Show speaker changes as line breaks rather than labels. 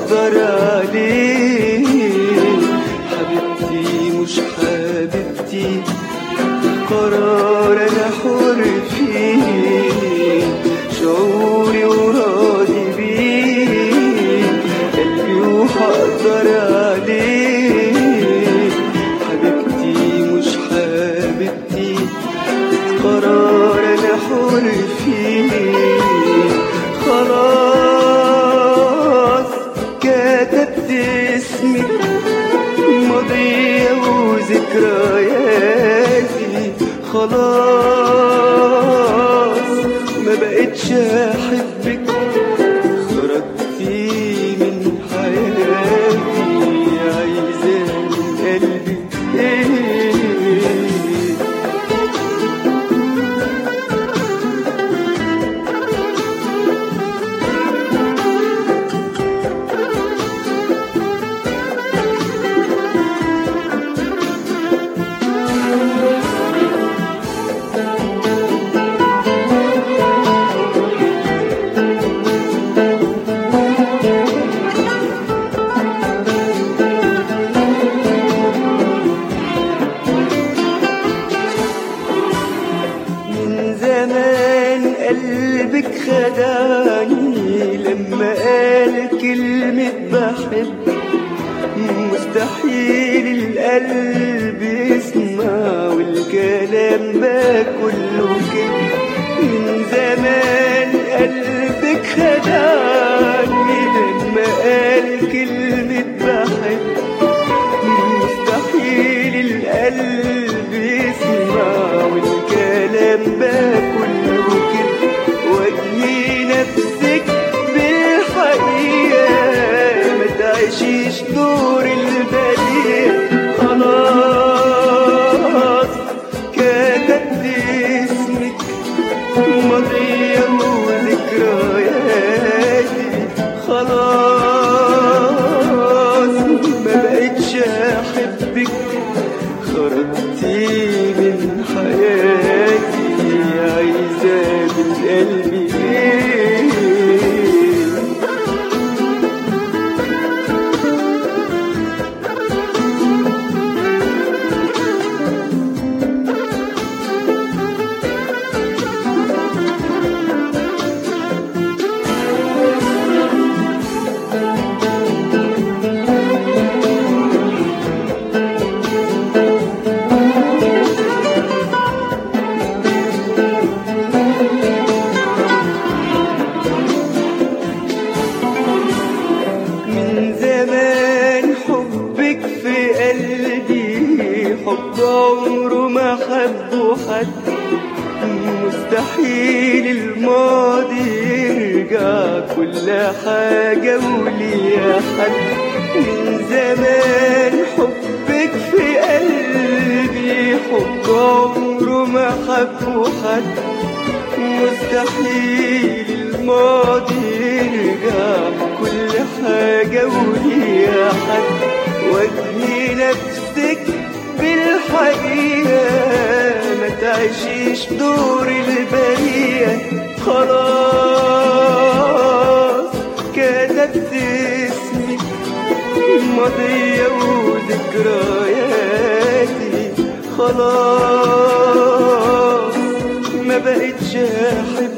هقدر عليه حبيبتي مش حبيبتي قرار انا حر فيه شعوري وراضي بيه قلبي وهقدر عليه حبيبتي مش حبيبتي قرار انا حر فيه خلاص كتبت اسمك ماضية وذكرياتي خلاص ما بقتش احبك خرجتي من حياتي عايزة من قلبي ايه من زمان قلبك خدعني لما قال كلمة بحب مستحيل القلب يسمع والكلام ما كله كده من زمان قلبك خدعني لما قال كلمة بحب مستحيل القلب يسمع والكلام بقى كله كده واجهي نفسك بالحقيقة ما تعيشيش دور البديع خلاص كتبت اسمك ماضية وذكرياتي خلاص ما بقتش احبك خرجتي من حياتي عايزة بالقلب ايه من زمان حبك في قلبي حب عمره ما حبه حد مستحيل الماضي يرجع كل حاجة وليها حد من زمان حبك في قلبي حب عمره ما حبه حد مستحيل الماضي يرجع كل حاجة وليها حد واجهي نفسك بالحقيقة ما تعيشيش دور البرية خلاص كتبت اسمك ماضية وذكرياتي خلاص ما بقتش احب